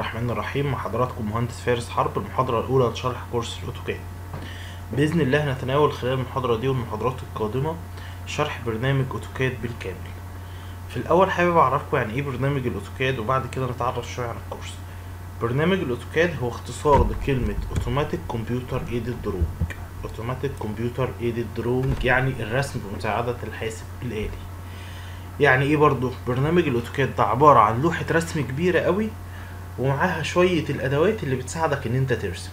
الرحمن الرحيم مع حضراتكم مهندس فارس حرب المحاضرة الأولى لشرح كورس الأوتوكاد بإذن الله نتناول خلال المحاضرة دي والمحاضرات القادمة شرح برنامج أوتوكاد بالكامل في الأول حابب أعرفكم يعني إيه برنامج الأوتوكاد وبعد كده نتعرف شوية عن الكورس برنامج الأوتوكاد هو اختصار لكلمة أوتوماتيك كمبيوتر ايدد دروج أوتوماتيك كمبيوتر ايدد دروج يعني الرسم بمساعدة الحاسب الآلي يعني ايه برضو برنامج الاوتوكاد ده عبارة عن لوحة رسم كبيرة قوي ومعاها شوية الادوات اللي بتساعدك ان انت ترسم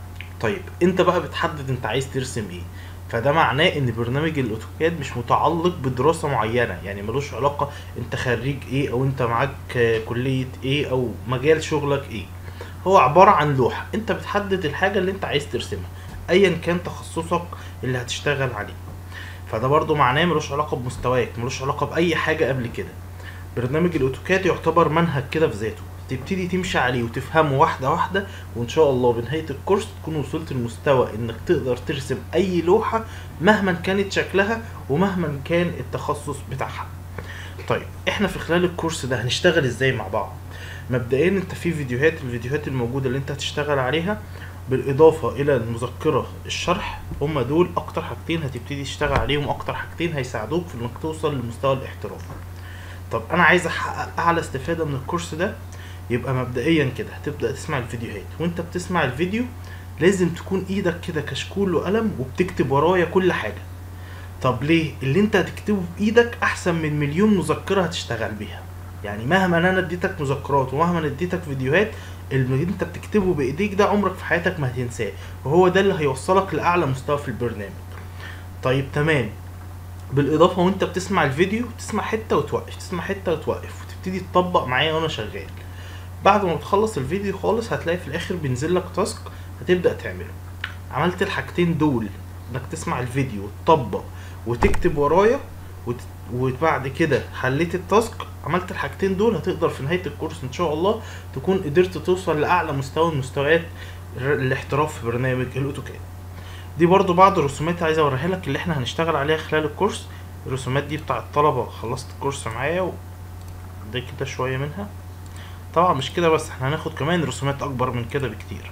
طيب انت بقى بتحدد انت عايز ترسم ايه فده معناه ان برنامج الاوتوكاد مش متعلق بدراسة معينة يعني ملوش علاقة انت خريج ايه او انت معاك آه، كلية ايه او مجال شغلك ايه هو عبارة عن لوحة انت بتحدد الحاجة اللي انت عايز ترسمها ايا كان تخصصك اللي هتشتغل عليه فده برضو معناه ملوش علاقة بمستواك ملوش علاقة بأي حاجة قبل كده برنامج الأوتوكاد يعتبر منهج كده في ذاته تبتدي تمشي عليه وتفهمه واحدة واحدة وإن شاء الله بنهاية الكورس تكون وصلت لمستوى إنك تقدر ترسم أي لوحة مهما كانت شكلها ومهما كان التخصص بتاعها طيب احنا في خلال الكورس ده هنشتغل ازاي مع بعض مبدئيا انت في فيديوهات الفيديوهات الموجودة اللي انت هتشتغل عليها بالإضافة إلى المذكرة الشرح هما دول أكتر حاجتين هتبتدي تشتغل عليهم أكتر حاجتين هيساعدوك في إنك توصل لمستوى الاحتراف طب أنا عايز أحقق أعلى استفادة من الكورس ده يبقى مبدئيا كده هتبدأ تسمع الفيديوهات وأنت بتسمع الفيديو لازم تكون إيدك كده كشكول وقلم وبتكتب ورايا كل حاجة طب ليه اللي انت هتكتبه بايدك احسن من مليون مذكره هتشتغل بيها يعني مهما انا اديتك مذكرات ومهما اديتك فيديوهات اللي انت بتكتبه بايديك ده عمرك في حياتك ما هتنساه وهو ده اللي هيوصلك لاعلى مستوى في البرنامج طيب تمام بالاضافه وانت بتسمع الفيديو تسمع حته وتوقف تسمع حته وتوقف وتبتدي تطبق معايا وانا شغال بعد ما بتخلص الفيديو خالص هتلاقي في الاخر بينزل لك تاسك هتبدا تعمله عملت الحاجتين دول انك تسمع الفيديو وتطبق وتكتب ورايا وت... وبعد كده حليت التاسك عملت الحاجتين دول هتقدر في نهايه الكورس ان شاء الله تكون قدرت توصل لاعلى مستوى من مستويات الر- الاحتراف في برنامج الاوتوكاد دي برضو بعض الرسومات عايز اوريها لك اللي احنا هنشتغل عليها خلال الكورس الرسومات دي بتاع الطلبه خلصت الكورس معايا و... ده كده شويه منها طبعا مش كده بس احنا هناخد كمان رسومات اكبر من كده بكتير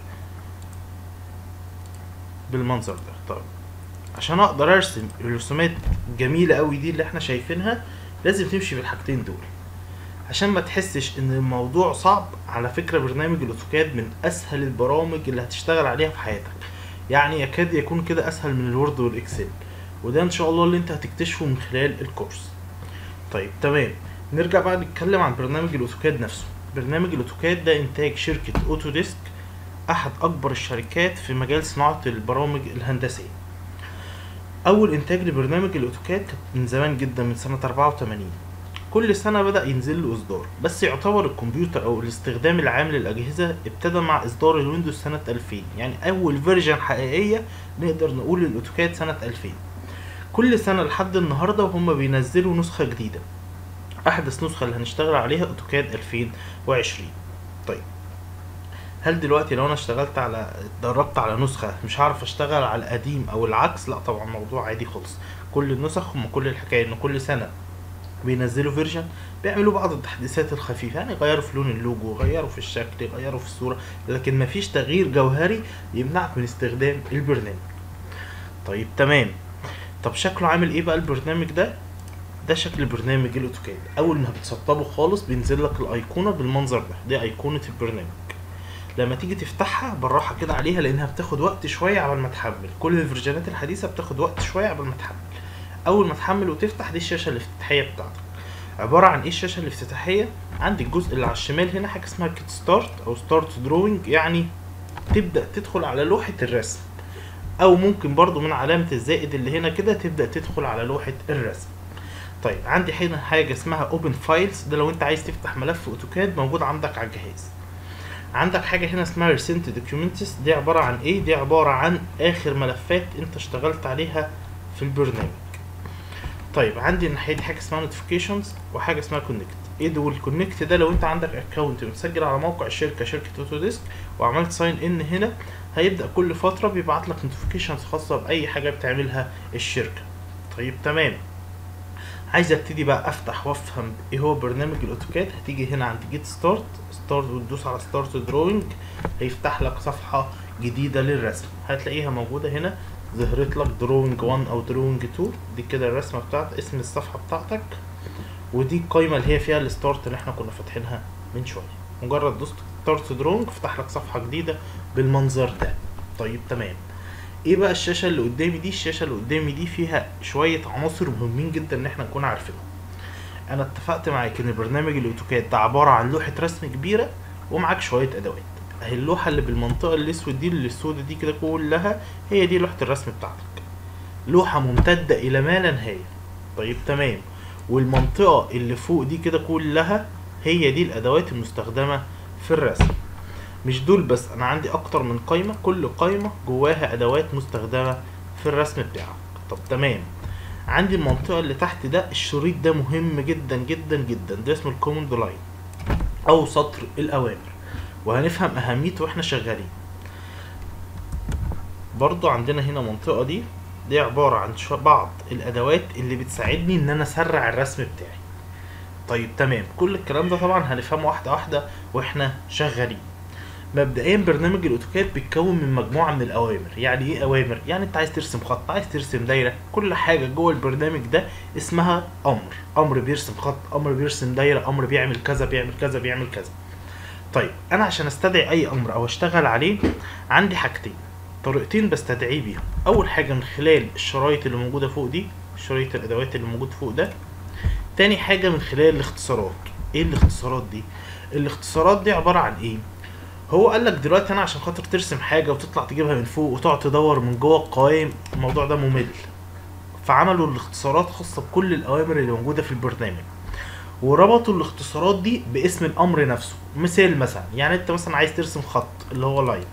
بالمنظر ده طيب عشان اقدر ارسم الرسومات الجميله قوي دي اللي احنا شايفينها لازم تمشي بالحاجتين دول عشان ما تحسش ان الموضوع صعب على فكره برنامج الاوتوكاد من اسهل البرامج اللي هتشتغل عليها في حياتك يعني يكاد يكون كده اسهل من الوورد والاكسل وده ان شاء الله اللي انت هتكتشفه من خلال الكورس طيب تمام نرجع بقى نتكلم عن برنامج الاوتوكاد نفسه برنامج الاوتوكاد ده انتاج شركه اوتوديسك احد اكبر الشركات في مجال صناعه البرامج الهندسيه اول انتاج لبرنامج الاوتوكاد كانت من زمان جدا من سنه 84 كل سنه بدا ينزل له اصدار بس يعتبر الكمبيوتر او الاستخدام العام للاجهزه ابتدى مع اصدار الويندوز سنه 2000 يعني اول فيرجن حقيقيه نقدر نقول الاوتوكاد سنه 2000 كل سنه لحد النهارده وهم بينزلوا نسخه جديده احدث نسخه اللي هنشتغل عليها اوتوكاد 2020 طيب هل دلوقتي لو انا اشتغلت على اتدربت على نسخة مش هعرف اشتغل على القديم او العكس لا طبعا الموضوع عادي خالص كل النسخ هم كل الحكاية ان كل سنة بينزلوا فيرجن بيعملوا بعض التحديثات الخفيفة يعني يغيروا في لون اللوجو يغيروا في الشكل يغيروا في الصورة لكن مفيش تغيير جوهري يمنعك من استخدام البرنامج طيب تمام طب شكله عامل ايه بقى البرنامج ده ده شكل برنامج الاوتوكاد اول ما بتسطبه خالص بينزل لك الايقونه بالمنظر ده دي ايقونه البرنامج لما تيجي تفتحها بالراحه كده عليها لانها بتاخد وقت شويه عبال ما تحمل كل الفيرجنات الحديثه بتاخد وقت شويه عبال ما تحمل اول ما تحمل وتفتح دي الشاشه الافتتاحيه بتاعتك عباره عن ايه الشاشه الافتتاحيه عندي الجزء اللي على الشمال هنا حاجه اسمها كيت ستارت او ستارت دروينج يعني تبدا تدخل على لوحه الرسم او ممكن برضو من علامه الزائد اللي هنا كده تبدا تدخل على لوحه الرسم طيب عندي هنا حاجه اسمها اوبن فايلز ده لو انت عايز تفتح ملف اوتوكاد موجود عندك على الجهاز عندك حاجه هنا اسمها ريسنت دوكيومنتس دي عباره عن ايه دي عباره عن اخر ملفات انت اشتغلت عليها في البرنامج طيب عندي الناحيه دي حاجه اسمها نوتيفيكيشنز وحاجه اسمها كونكت ايه دول كونكت ده لو انت عندك اكونت متسجل على موقع الشركه شركه اوتوديسك وعملت ساين ان هنا هيبدا كل فتره بيبعت لك نوتيفيكيشنز خاصه باي حاجه بتعملها الشركه طيب تمام عايز ابتدي بقى افتح وافهم ايه هو برنامج الاوتوكاد هتيجي هنا عند جيت ستارت ستارت وتدوس على ستارت دروينج هيفتح لك صفحه جديده للرسم هتلاقيها موجوده هنا ظهرت لك دروينج 1 او دروينج 2 دي كده الرسمه بتاعت اسم الصفحه بتاعتك ودي القايمه اللي هي فيها الستارت اللي احنا كنا فاتحينها من شويه مجرد دوست ستارت دروينج فتح لك صفحه جديده بالمنظر ده طيب تمام ايه بقى الشاشه اللي قدامي دي الشاشه اللي قدامي دي فيها شويه عناصر مهمين جدا ان احنا نكون عارفينهم انا اتفقت معاك ان برنامج الاوتوكاد ده عباره عن لوحه رسم كبيره ومعاك شويه ادوات اهي اللوحه اللي بالمنطقه الاسود دي اللي السودة دي كده كلها هي دي لوحه الرسم بتاعتك لوحه ممتده الى ما لا نهايه طيب تمام والمنطقه اللي فوق دي كده كلها هي دي الادوات المستخدمه في الرسم مش دول بس انا عندي اكتر من قايمه كل قايمه جواها ادوات مستخدمه في الرسم بتاعك طب تمام عندي المنطقه اللي تحت ده الشريط ده مهم جدا جدا جدا ده اسمه الكوماند لاين او سطر الاوامر وهنفهم اهميته واحنا شغالين برضو عندنا هنا منطقه دي دي عباره عن شو- بعض الادوات اللي بتساعدني ان انا اسرع الرسم بتاعي طيب تمام كل الكلام ده طبعا هنفهمه واحده واحده واحنا شغالين مبدئيا برنامج الاوتوكاد بيتكون من مجموعه من الاوامر يعني ايه اوامر يعني انت عايز ترسم خط عايز ترسم دايره كل حاجه جوه البرنامج ده اسمها امر امر بيرسم خط امر بيرسم دايره امر بيعمل كذا بيعمل كذا بيعمل كذا طيب انا عشان استدعي اي امر او اشتغل عليه عندي حاجتين طريقتين بستدعيه بيهم اول حاجه من خلال الشرايط اللي موجوده فوق دي شريط الادوات اللي موجود فوق ده تاني حاجه من خلال الاختصارات ايه الاختصارات دي الاختصارات دي عباره عن ايه هو قال لك دلوقتي انا عشان خاطر ترسم حاجه وتطلع تجيبها من فوق وتقعد تدور من جوه القوائم الموضوع ده ممل فعملوا الاختصارات خاصه بكل الاوامر اللي موجوده في البرنامج وربطوا الاختصارات دي باسم الامر نفسه مثال مثلا يعني انت مثلا عايز ترسم خط اللي هو لاين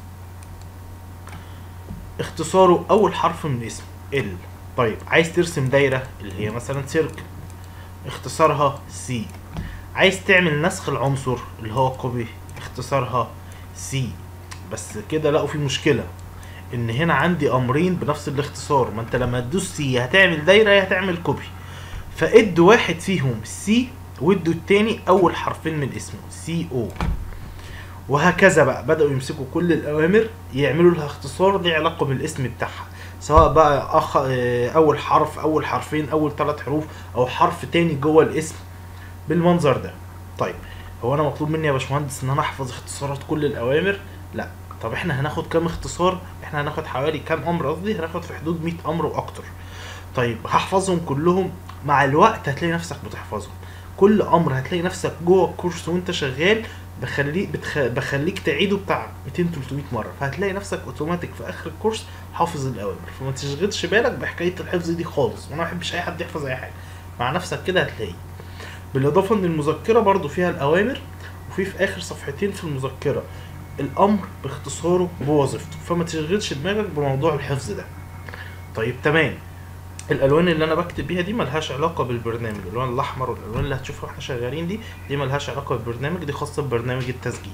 اختصاره اول حرف من اسمه ال طيب عايز ترسم دايره اللي هي مثلا سيركل اختصارها سي عايز تعمل نسخ العنصر اللي هو كوبي اختصارها سي بس كده لقوا في مشكله ان هنا عندي امرين بنفس الاختصار ما انت لما تدوس سي هتعمل دايره يا هتعمل كوبي فادوا واحد فيهم سي وادوا التاني اول حرفين من اسمه سي او وهكذا بقى بدأوا يمسكوا كل الأوامر يعملوا لها اختصار ليه علاقة بالاسم بتاعها سواء بقى أخ... اه، أول حرف أول حرفين أول ثلاث حروف أو حرف تاني جوه الاسم بالمنظر ده طيب هو أنا مطلوب مني يا باشمهندس إن أنا أحفظ اختصارات كل الأوامر لا طب احنا هناخد كام اختصار احنا هناخد حوالي كام امر قصدي هناخد في حدود 100 امر واكتر طيب هحفظهم كلهم مع الوقت هتلاقي نفسك بتحفظهم كل امر هتلاقي نفسك جوه الكورس وانت شغال بخليك بتخ... بخليك تعيده بتاع 200 300 مره فهتلاقي نفسك اوتوماتيك في اخر الكورس حافظ الاوامر فما تشغلش بالك بحكايه الحفظ دي خالص وانا ما بحبش اي حد يحفظ اي حاجه مع نفسك كده هتلاقيه بالاضافه ان المذكره برضو فيها الاوامر وفي في اخر صفحتين في المذكره الامر باختصاره بوظيفته فما تشغلش دماغك بموضوع الحفظ ده طيب تمام الالوان اللي انا بكتب بيها دي ملهاش علاقه بالبرنامج الالوان الاحمر والالوان اللي هتشوفها واحنا شغالين دي دي ملهاش علاقه بالبرنامج دي خاصه ببرنامج التسجيل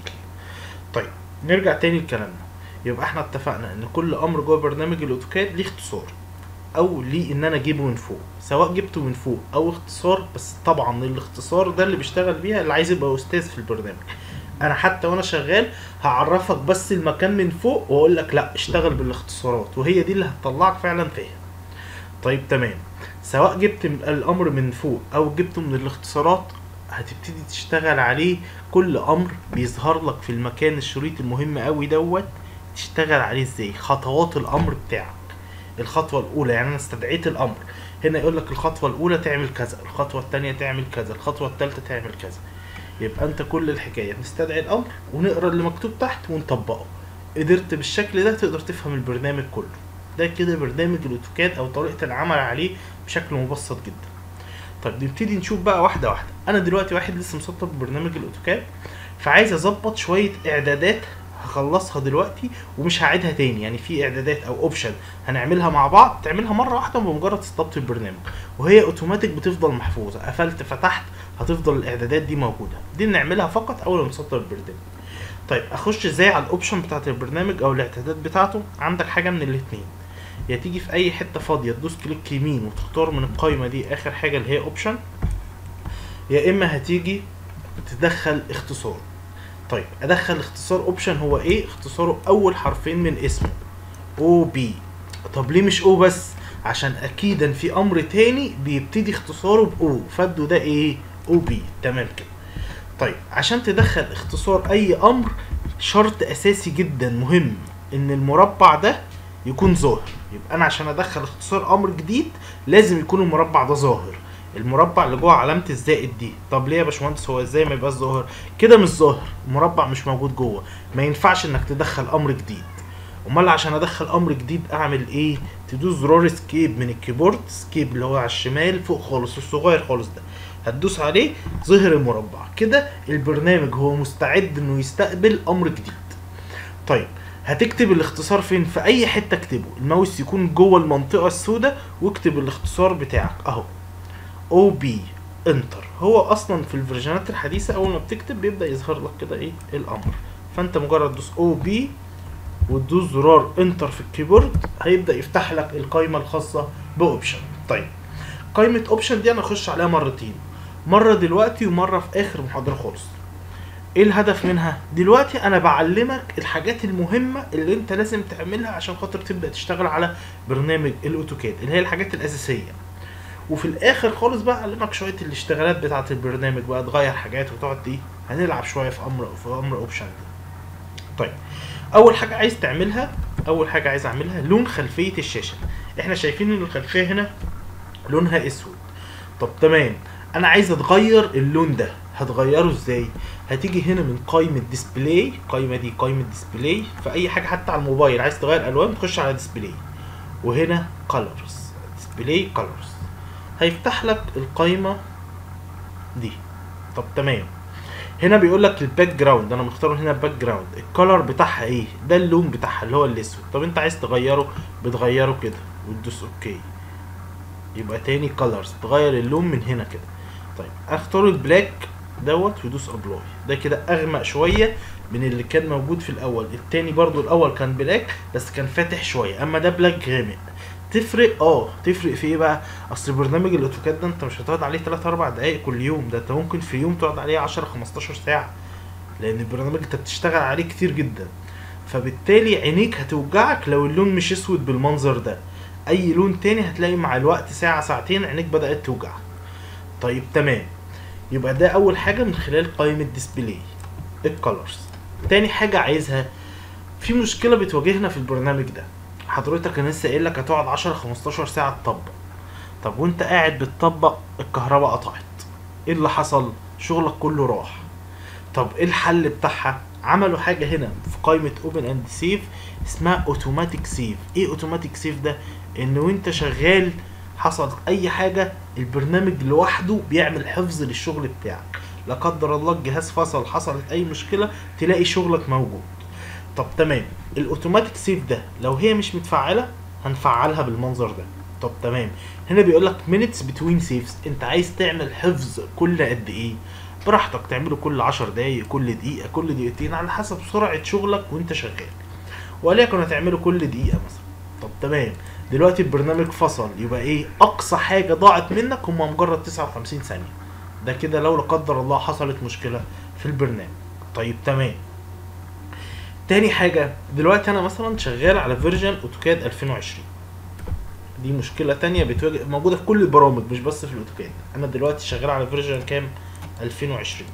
طيب نرجع تاني لكلامنا يبقى احنا اتفقنا ان كل امر جوه برنامج الاوتوكاد ليه اختصار او ليه ان انا اجيبه من فوق سواء جبته من فوق او اختصار بس طبعا الاختصار ده اللي بيشتغل بيها اللي عايز يبقى استاذ في البرنامج انا حتى وانا شغال هعرفك بس المكان من فوق واقول لك لا اشتغل بالاختصارات وهي دي اللي هتطلعك فعلا فيها طيب تمام سواء جبت من الامر من فوق او جبته من الاختصارات هتبتدي تشتغل عليه كل امر بيظهر لك في المكان الشريط المهم قوي دوت تشتغل عليه ازاي خطوات الامر بتاعك الخطوه الاولى يعني انا استدعيت الامر هنا يقول لك الخطوه الاولى تعمل كذا الخطوه الثانيه تعمل كذا الخطوه الثالثه تعمل كذا يبقى انت كل الحكايه نستدعي الامر ونقرا اللي مكتوب تحت ونطبقه قدرت بالشكل ده تقدر تفهم البرنامج كله ده كده برنامج الاوتوكاد او طريقه العمل عليه بشكل مبسط جدا طيب نبتدي نشوف بقى واحده واحده انا دلوقتي واحد لسه مسطب برنامج الاوتوكاد فعايز اظبط شويه اعدادات هخلصها دلوقتي ومش هعيدها تاني يعني في اعدادات او اوبشن هنعملها مع بعض تعملها مره واحده بمجرد استضبط البرنامج وهي اوتوماتيك بتفضل محفوظه قفلت فتحت هتفضل الاعدادات دي موجوده دي نعملها فقط اول ما نسطب البرنامج طيب اخش ازاي على الاوبشن بتاعت البرنامج او الاعدادات بتاعته عندك حاجه من الاتنين يا تيجي في اي حته فاضيه تدوس كليك يمين وتختار من القائمه دي اخر حاجه اللي هي اوبشن يا اما هتيجي تدخل اختصار طيب ادخل اختصار اوبشن هو ايه اختصاره اول حرفين من اسمه او بي طب ليه مش او بس عشان اكيدا في امر تاني بيبتدي اختصاره باو فادو ده ايه او بي تمام كده طيب عشان تدخل اختصار اي امر شرط اساسي جدا مهم ان المربع ده يكون ظاهر يبقى انا عشان ادخل اختصار امر جديد لازم يكون المربع ده ظاهر المربع اللي جوه علامه الزائد دي طب ليه يا باشمهندس هو ازاي ما يبقاش ظاهر كده مش ظاهر المربع مش موجود جوه ما ينفعش انك تدخل امر جديد امال عشان ادخل امر جديد اعمل ايه تدوس زرار سكيب من الكيبورد سكيب اللي هو على الشمال فوق خالص الصغير خالص ده هتدوس عليه ظهر المربع كده البرنامج هو مستعد انه يستقبل امر جديد طيب هتكتب الاختصار فين في اي حته اكتبه الماوس يكون جوه المنطقه السوداء واكتب الاختصار بتاعك اهو او بي انتر هو اصلا في الفيرجنات الحديثه اول ما بتكتب بيبدا يظهر لك كده ايه الامر فانت مجرد تدوس او بي وتدوس زرار انتر في الكيبورد هيبدا يفتح لك القائمه الخاصه باوبشن طيب قائمه اوبشن دي انا اخش عليها مرتين مره دلوقتي ومره في اخر محاضره خالص ايه الهدف منها دلوقتي انا بعلمك الحاجات المهمه اللي انت لازم تعملها عشان خاطر تبدا تشتغل على برنامج الاوتوكاد اللي هي الحاجات الاساسيه وفي الاخر خالص بقى اعلمك شويه الاشتغالات بتاعه البرنامج بقى تغير حاجات وتقعد ايه هنلعب شويه في امر في امر اوبشن طيب اول حاجه عايز تعملها اول حاجه عايز اعملها لون خلفيه الشاشه احنا شايفين ان الخلفيه هنا لونها اسود طب تمام انا عايز اتغير اللون ده هتغيره ازاي هتيجي هنا من قائمه ديسبلاي القائمه دي قائمه ديسبلاي في اي حاجه حتى على الموبايل عايز تغير الوان تخش على ديسبلاي وهنا كولرز ديسبلاي كولرز هيفتح لك القائمه دي طب تمام هنا بيقول لك الباك جراوند انا مختار هنا الباك جراوند الكولر بتاعها ايه ده اللون بتاعها اللي هو الاسود طب انت عايز تغيره بتغيره كده وتدوس اوكي يبقى تاني كولرز تغير اللون من هنا كده طيب اختار البلاك دوت ويدوس ابلاي ده كده اغمق شويه من اللي كان موجود في الاول التاني برضو الاول كان بلاك بس كان فاتح شويه اما ده بلاك غامق تفرق اه تفرق في ايه بقى اصل برنامج الاوتوكاد ده انت مش هتقعد عليه 3 4 دقايق كل يوم ده انت ممكن في يوم تقعد عليه 10 15 ساعه لان البرنامج انت بتشتغل عليه كتير جدا فبالتالي عينيك هتوجعك لو اللون مش اسود بالمنظر ده اي لون تاني هتلاقي مع الوقت ساعه ساعتين عينيك بدات توجع طيب تمام يبقى ده اول حاجه من خلال قائمه ديسبلاي الكالرز تاني حاجه عايزها في مشكله بتواجهنا في البرنامج ده حضرتك انا لسه قايل لك هتقعد 10 15 ساعه تطبق طب وانت قاعد بتطبق الكهرباء قطعت ايه اللي حصل شغلك كله راح طب ايه الحل بتاعها عملوا حاجه هنا في قائمه اوبن اند سيف اسمها اوتوماتيك سيف ايه اوتوماتيك سيف ده ان وانت شغال حصل اي حاجه البرنامج لوحده بيعمل حفظ للشغل بتاعك لا قدر الله الجهاز فصل حصلت اي مشكله تلاقي شغلك موجود طب تمام الاوتوماتيك سيف ده لو هي مش متفعله هنفعلها بالمنظر ده طب تمام هنا بيقول لك minutes between saves انت عايز تعمل حفظ كل قد ايه براحتك تعمله كل 10 دقايق كل دقيقه كل دقيقتين على حسب سرعه شغلك وانت شغال وليكن هتعمله كل دقيقه مثلا طب تمام دلوقتي البرنامج فصل يبقى ايه اقصى حاجه ضاعت منك هم مجرد 59 ثانيه ده كده لو لا قدر الله حصلت مشكله في البرنامج طيب تمام تاني حاجة دلوقتي أنا مثلا شغال على فيرجن أوتوكاد 2020 دي مشكلة تانية بتواجه موجودة في كل البرامج مش بس في الأوتوكاد أنا دلوقتي شغال على فيرجن كام 2020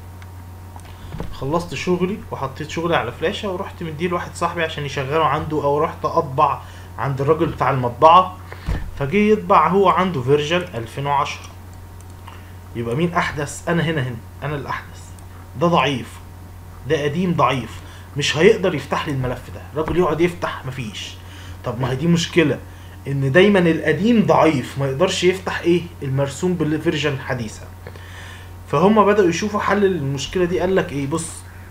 خلصت شغلي وحطيت شغلي على فلاشة ورحت مديه لواحد صاحبي عشان يشغله عنده أو رحت أطبع عند الراجل بتاع المطبعة فجه يطبع هو عنده فيرجن 2010 يبقى مين أحدث أنا هنا هنا أنا الأحدث ده ضعيف ده قديم ضعيف مش هيقدر يفتح لي الملف ده الراجل يقعد يفتح مفيش طب ما هي دي مشكله ان دايما القديم ضعيف ما يقدرش يفتح ايه المرسوم بالفيرجن الحديثه فهم بداوا يشوفوا حل للمشكله دي قال لك ايه بص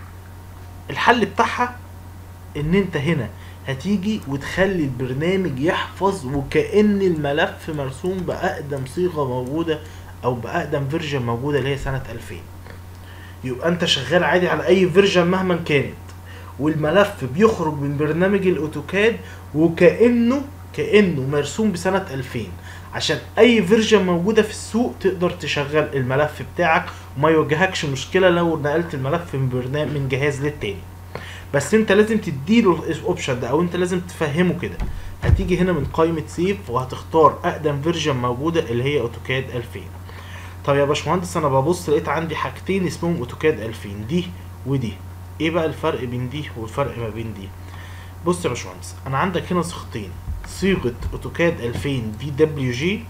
الحل بتاعها ان انت هنا هتيجي وتخلي البرنامج يحفظ وكأن الملف مرسوم بأقدم صيغة موجودة أو بأقدم فيرجن موجودة اللي هي سنة 2000 يبقى أنت شغال عادي على أي فيرجن مهما كانت والملف بيخرج من برنامج الاوتوكاد وكانه كانه مرسوم بسنه 2000 عشان اي فيرجن موجوده في السوق تقدر تشغل الملف بتاعك وما يواجهكش مشكله لو نقلت الملف من برنامج من جهاز للتاني بس انت لازم تديله الاوبشن ده او انت لازم تفهمه كده هتيجي هنا من قائمه سيف وهتختار اقدم فيرجن موجوده اللي هي اوتوكاد 2000 طب يا باشمهندس انا ببص لقيت عندي حاجتين اسمهم اوتوكاد 2000 دي ودي ايه بقى الفرق بين دي والفرق ما بين دي بص يا باشمهندس انا عندك هنا صيغتين صيغه اوتوكاد 2000 دي دبليو جي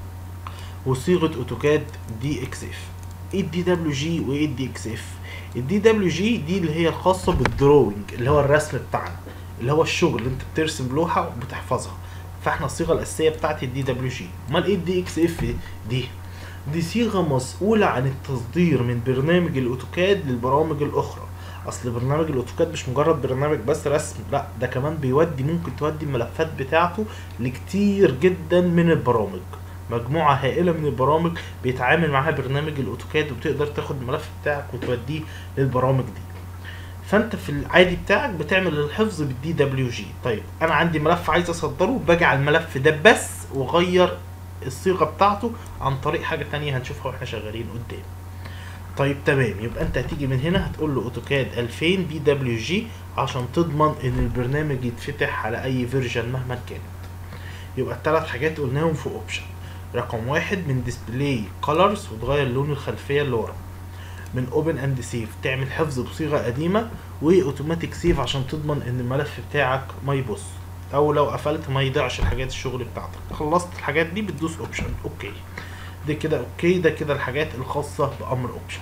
وصيغه اوتوكاد دي اكس اف ايه الدي دبليو جي وايه الدي اكس اف الدي دبليو جي دي اللي هي الخاصه بالدروينج اللي هو الرسم بتاعنا اللي هو الشغل اللي انت بترسم لوحه وبتحفظها فاحنا الصيغه الاساسيه بتاعت الدي دبليو جي امال ايه الدي اكس اف دي دي صيغه مسؤوله عن التصدير من برنامج الاوتوكاد للبرامج الاخرى اصل برنامج الاوتوكاد مش مجرد برنامج بس رسم لا ده كمان بيودي ممكن تودي الملفات بتاعته لكتير جدا من البرامج مجموعة هائلة من البرامج بيتعامل معاها برنامج الاوتوكاد وبتقدر تاخد الملف بتاعك وتوديه للبرامج دي فانت في العادي بتاعك بتعمل الحفظ بالدي دبليو جي طيب انا عندي ملف عايز اصدره باجي على الملف ده بس واغير الصيغة بتاعته عن طريق حاجة تانية هنشوفها واحنا شغالين قدام طيب تمام يبقى انت هتيجي من هنا هتقول له اوتوكاد 2000 دي دبليو جي عشان تضمن ان البرنامج يتفتح على اي فيرجن مهما كانت يبقى الثلاث حاجات قلناهم في اوبشن رقم واحد من ديسبلاي كولرز وتغير لون الخلفيه اللي ورا من اوبن اند سيف تعمل حفظ بصيغه قديمه واوتوماتيك سيف عشان تضمن ان الملف بتاعك ما يبص او لو قفلت ما يضيعش الحاجات الشغل بتاعتك خلصت الحاجات دي بتدوس اوبشن اوكي ده كده اوكي ده كده الحاجات الخاصه بامر اوبشن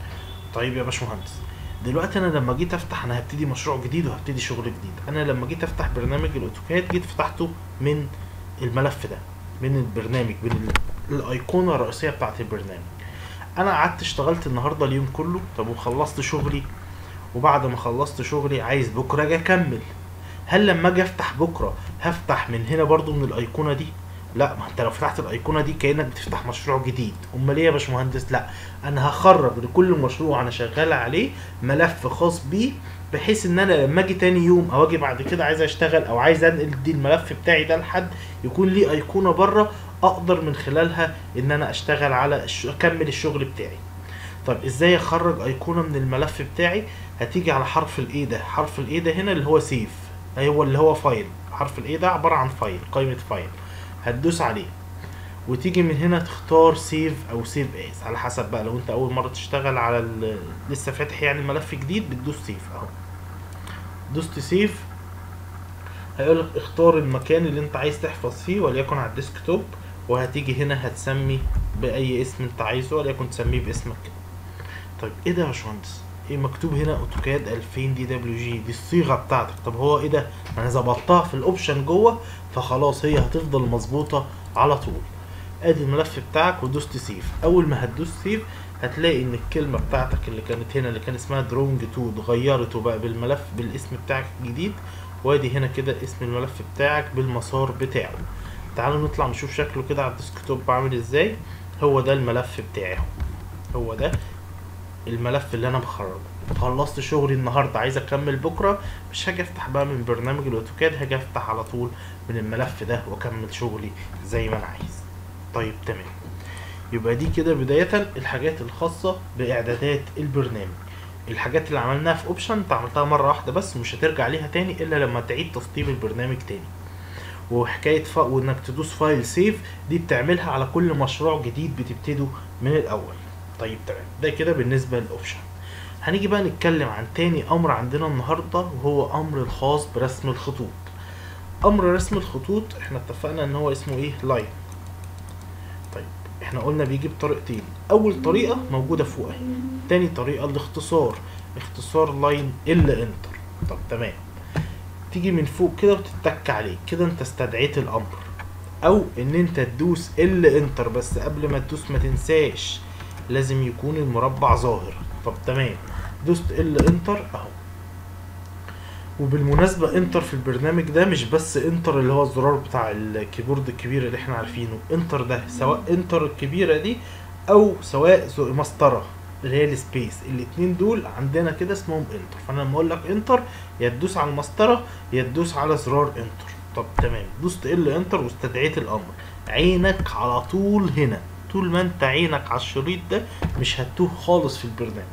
طيب يا باشمهندس دلوقتي انا لما جيت افتح انا هبتدي مشروع جديد وهبتدي شغل جديد انا لما جيت افتح برنامج الاوتوكاد جيت فتحته من الملف ده من البرنامج من ال- الايقونه الرئيسيه بتاعت البرنامج انا قعدت اشتغلت النهارده اليوم كله طب وخلصت شغلي وبعد ما خلصت شغلي عايز بكره اجي اكمل هل لما اجي افتح بكره هفتح من هنا برضو من الايقونه دي لا ما انت لو فتحت الايقونه دي كانك بتفتح مشروع جديد امال ايه يا باشمهندس لا انا هخرج لكل مشروع انا شغال عليه ملف خاص بيه بحيث ان انا لما اجي تاني يوم او اجي بعد كده عايز اشتغل او عايز انقل دي الملف بتاعي ده لحد يكون ليه ايقونه بره اقدر من خلالها ان انا اشتغل على الش... اكمل الشغل بتاعي طب ازاي اخرج ايقونه من الملف بتاعي هتيجي على حرف الايه ده حرف الايه ده هنا اللي هو سيف هو اللي هو فايل حرف الايه ده عباره عن فايل قائمه فايل هتدوس عليه وتيجي من هنا تختار سيف او سيف اس على حسب بقى لو انت اول مره تشتغل على ال... لسه فاتح يعني ملف جديد بتدوس سيف اهو دوست سيف هيقول لك اختار المكان اللي انت عايز تحفظ فيه وليكن على الديسكتوب وهتيجي هنا هتسمي باي اسم انت عايزه وليكن تسميه باسمك كده طيب ايه ده يا باشمهندس ايه مكتوب هنا اوتوكاد 2000 دي دبليو جي دي الصيغه بتاعتك طب هو ايه ده انا ظبطتها في الاوبشن جوه فخلاص هي هتفضل مظبوطه على طول ادي الملف بتاعك ودوست سيف اول ما هتدوس سيف هتلاقي ان الكلمه بتاعتك اللي كانت هنا اللي كان اسمها درونج 2 اتغيرت وبقى بالملف بالاسم بتاعك الجديد وادي هنا كده اسم الملف بتاعك بالمسار بتاعه تعالوا نطلع نشوف شكله كده على الديسكتوب عامل ازاي هو ده الملف بتاعي اهو. هو ده الملف اللي انا مخرجه خلصت شغلي النهارده عايز اكمل بكره مش هاجي افتح بقى من برنامج الاوتوكاد هاجي افتح على طول من الملف ده واكمل شغلي زي ما انا عايز طيب تمام يبقى دي كده بداية الحاجات الخاصة بإعدادات البرنامج الحاجات اللي عملناها في اوبشن انت عملتها مرة واحدة بس ومش هترجع ليها تاني الا لما تعيد تسطيب البرنامج تاني وحكاية ف... وانك تدوس فايل سيف دي بتعملها على كل مشروع جديد بتبتده من الاول طيب تمام ده كده بالنسبة للاوبشن هنيجي بقى نتكلم عن تاني امر عندنا النهاردة وهو امر الخاص برسم الخطوط امر رسم الخطوط احنا اتفقنا ان هو اسمه ايه لاين طيب احنا قلنا بيجي بطريقتين اول طريقه موجوده فوق اهي تاني طريقه الاختصار اختصار لاين ال انتر طب تمام تيجي من فوق كده وتتك عليه كده انت استدعيت الامر او ان انت تدوس ال انتر بس قبل ما تدوس ما تنساش لازم يكون المربع ظاهر طب تمام دوست ال انتر اهو وبالمناسبة انتر في البرنامج ده مش بس انتر اللي هو الزرار بتاع الكيبورد الكبير اللي احنا عارفينه انتر ده سواء انتر الكبيرة دي او سواء زو- مسطرة اللي هي السبيس الاتنين دول عندنا كده اسمهم انتر فانا لما اقول لك انتر يا تدوس على المسطرة يا تدوس على زرار انتر طب تمام دوست ال انتر واستدعيت الامر عينك على طول هنا طول ما انت عينك على الشريط ده مش هتوه خالص في البرنامج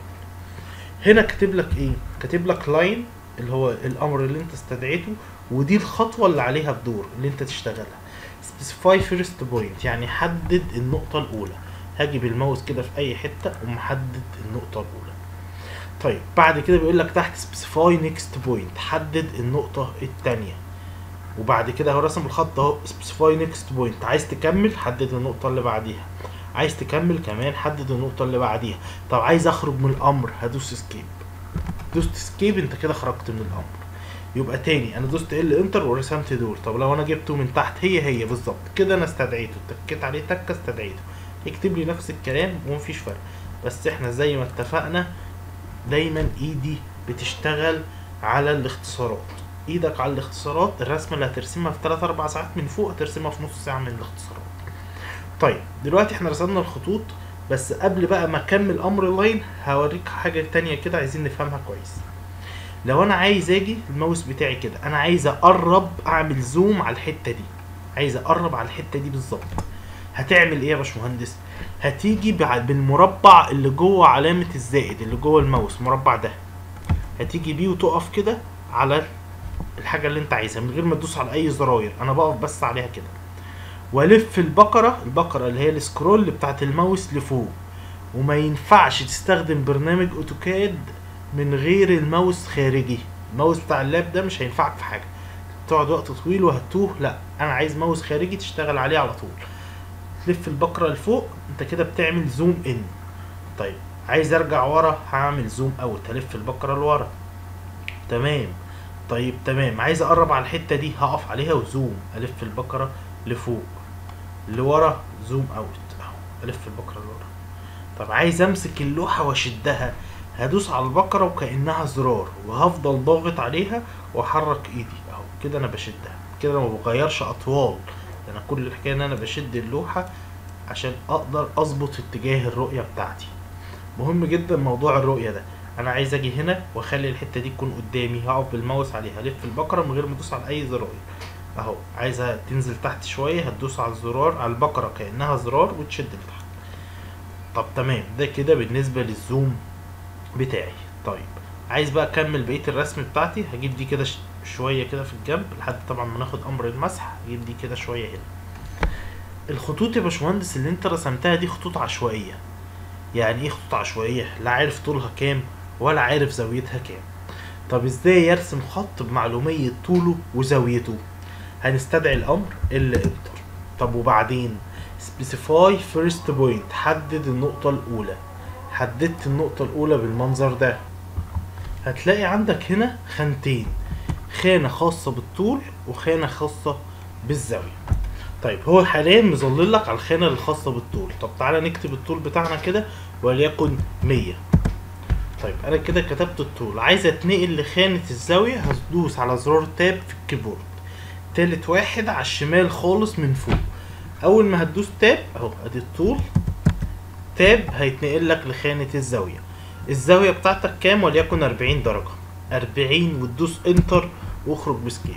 هنا كاتب لك ايه كاتب لك لاين اللي هو الامر اللي انت استدعيته ودي الخطوه اللي عليها الدور اللي انت تشتغلها specify first point يعني حدد النقطه الاولى هاجي بالماوس كده في اي حته ومحدد النقطه الاولى طيب بعد كده بيقول لك تحت specify next point حدد النقطه الثانيه وبعد كده هو رسم الخط اهو specify next point عايز تكمل حدد النقطه اللي بعديها عايز تكمل كمان حدد النقطه اللي بعديها طب عايز اخرج من الامر هدوس اسكيب دوست اسكيب انت كده خرجت من الامر يبقى تاني انا دوست ال انتر ورسمت دول طب لو انا جبته من تحت هي هي بالظبط كده انا استدعيته تكيت عليه تكه استدعيته يكتب لي نفس الكلام ومفيش فرق بس احنا زي ما اتفقنا دايما ايدي بتشتغل على الاختصارات ايدك على الاختصارات الرسمه اللي هترسمها في 3 4 ساعات من فوق هترسمها في نص ساعه من الاختصارات طيب دلوقتي احنا رسمنا الخطوط بس قبل بقى ما اكمل امر اللاين هوريك حاجه تانية كده عايزين نفهمها كويس لو انا عايز اجي الماوس بتاعي كده انا عايز اقرب اعمل زوم على الحته دي عايز اقرب على الحته دي بالظبط هتعمل ايه يا باشمهندس هتيجي بع- بالمربع اللي جوه علامه الزائد اللي جوه الماوس المربع ده هتيجي بيه وتقف كده على الحاجه اللي انت عايزها من غير ما تدوس على اي زراير انا بقف بس عليها كده والف البقره البقره اللي هي السكرول بتاعت الماوس لفوق وما ينفعش تستخدم برنامج اوتوكاد من غير الماوس خارجي الماوس بتاع اللاب ده مش هينفعك في حاجه تقعد وقت طويل وهتوه لا انا عايز ماوس خارجي تشتغل عليه على طول تلف البقره لفوق انت كده بتعمل زوم ان طيب عايز ارجع ورا هعمل زوم اوت هلف البقره لورا تمام طيب تمام عايز اقرب على الحته دي هقف عليها وزوم الف البقره لفوق لورا زوم اوت اهو الف البقره لورا طب عايز امسك اللوحه واشدها هدوس على البقره وكانها زرار وهفضل ضاغط عليها واحرك ايدي اهو كده انا بشدها كده انا ما بغيرش اطوال ده انا كل الحكايه ان انا بشد اللوحه عشان اقدر اظبط اتجاه الرؤيه بتاعتي مهم جدا موضوع الرؤيه ده انا عايز اجي هنا واخلي الحته دي تكون قدامي هقف بالماوس عليها الف البقره من غير ما ادوس على اي زراير اهو عايزها تنزل تحت شويه هتدوس على الزرار على البقره كانها زرار وتشد لتحت طب تمام ده كده بالنسبه للزوم بتاعي طيب عايز بقى اكمل بقيه الرسم بتاعتي هجيب دي كده ش- شويه كده في الجنب لحد طبعا ما ناخد امر المسح هجيب دي كده شويه هنا الخطوط يا باشمهندس اللي انت رسمتها دي خطوط عشوائيه يعني ايه خطوط عشوائيه لا عارف طولها كام ولا عارف زاويتها كام طب ازاي يرسم خط بمعلوميه طوله وزاويته هنستدعي الامر ال انتر طب وبعدين specify first point حدد النقطة الأولى حددت النقطة الأولى بالمنظر ده هتلاقي عندك هنا خانتين خانة خاصة بالطول وخانة خاصة بالزاوية طيب هو حاليا مظلل لك على الخانة الخاصة بالطول طب تعالى نكتب الطول بتاعنا كده وليكن 100 طيب انا كده كتبت الطول عايز اتنقل لخانة الزاوية هدوس على زرار تاب في الكيبورد تالت واحد على الشمال خالص من فوق اول ما هتدوس تاب اهو ادي الطول تاب هيتنقل لك لخانة الزاوية الزاوية بتاعتك كام وليكن 40 درجة 40 وتدوس انتر واخرج بسكيب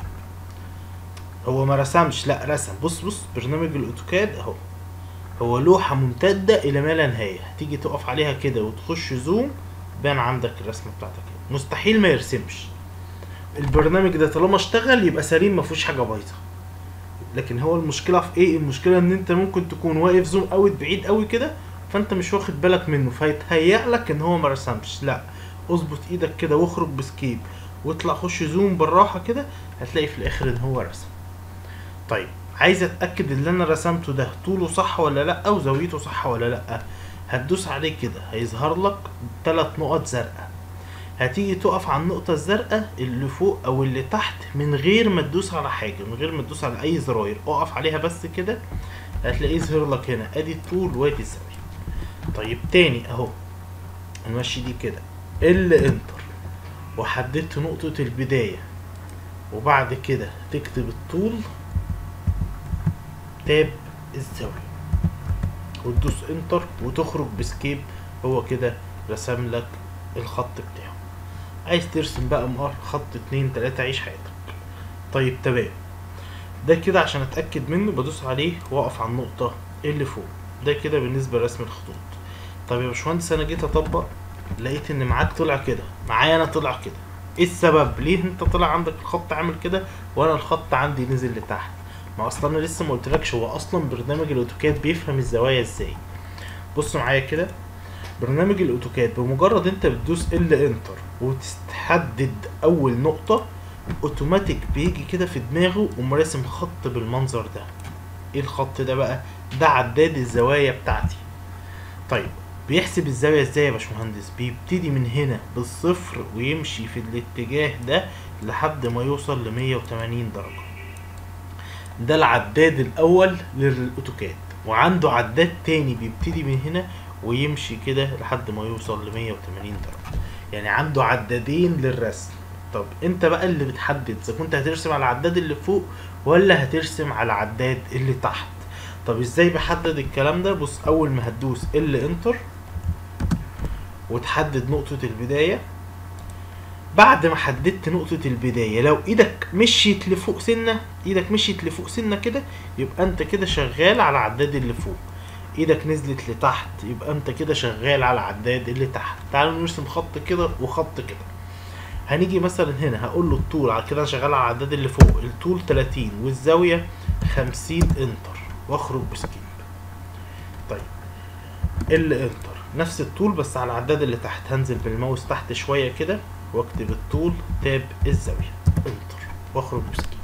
هو ما رسمش لا رسم بص بص برنامج الاوتوكاد اهو هو لوحة ممتدة إلى ما لا نهاية هتيجي تقف عليها كده وتخش زوم بان عندك الرسمة بتاعتك كده. مستحيل ما يرسمش البرنامج ده طالما اشتغل يبقى سليم ما فيهوش حاجة بايظة لكن هو المشكلة في ايه المشكلة ان انت ممكن تكون واقف زوم اوت بعيد قوي كده فانت مش واخد بالك منه فيتهيأ لك ان هو ما رسمش لا اظبط ايدك كده واخرج بسكيب واطلع خش زوم بالراحة كده هتلاقي في الاخر ان هو رسم طيب عايز اتاكد ان اللي انا رسمته ده طوله صح ولا لا وزاويته صح ولا لا هتدوس عليه كده هيظهر لك ثلاث نقط زرقاء هتيجي تقف على النقطة الزرقاء اللي فوق أو اللي تحت من غير ما تدوس على حاجة من غير ما تدوس على أي زراير اقف عليها بس كده هتلاقيه يظهر لك هنا أدي الطول وادي الزاوية طيب تاني أهو نمشي دي كده ال انتر وحددت نقطة البداية وبعد كده تكتب الطول تاب الزاوية وتدوس انتر وتخرج بسكيب هو كده رسم لك الخط بتاعه عايز ترسم بقى مقر خط اتنين تلاتة عيش حياتك طيب تمام ده كده عشان اتاكد منه بدوس عليه واقف على النقطه اللي فوق ده كده بالنسبه لرسم الخطوط طب يا باشمهندس انا جيت اطبق لقيت ان معاك طلع كده معايا انا طلع كده ايه السبب ليه انت طلع عندك الخط عامل كده وانا الخط عندي نزل لتحت ما اصلا انا لسه ما قلتلكش هو اصلا برنامج الاوتوكاد بيفهم الزوايا ازاي بص معايا كده برنامج الاوتوكاد بمجرد انت بتدوس ال انتر وتحدد اول نقطة اوتوماتيك بيجي كده في دماغه قوم راسم خط بالمنظر ده ايه الخط ده بقى ده عداد الزوايا بتاعتي طيب بيحسب الزاوية ازاي يا باشمهندس بيبتدي من هنا بالصفر ويمشي في الاتجاه ده لحد ما يوصل ل 180 درجة ده العداد الاول للاوتوكاد وعنده عداد تاني بيبتدي من هنا ويمشي كده لحد ما يوصل ل 180 درجة يعني عنده عدادين للرسم طب انت بقى اللي بتحدد اذا كنت هترسم على العداد اللي فوق ولا هترسم على العداد اللي تحت طب ازاي بحدد الكلام ده بص اول ما هتدوس ال انتر وتحدد نقطة البداية بعد ما حددت نقطة البداية لو ايدك مشيت لفوق سنة ايدك مشيت لفوق سنة كده يبقى انت كده شغال على العداد اللي فوق ايدك نزلت لتحت يبقى انت كده شغال على العداد اللي تحت تعالوا نرسم خط كده وخط كده هنيجي مثلا هنا هقول له الطول على كده انا شغال على العداد اللي فوق الطول 30 والزاوية 50 انتر واخرج بسكيب طيب ال انتر نفس الطول بس على العداد اللي تحت هنزل بالماوس تحت شوية كده واكتب الطول تاب الزاوية انتر واخرج بسكيب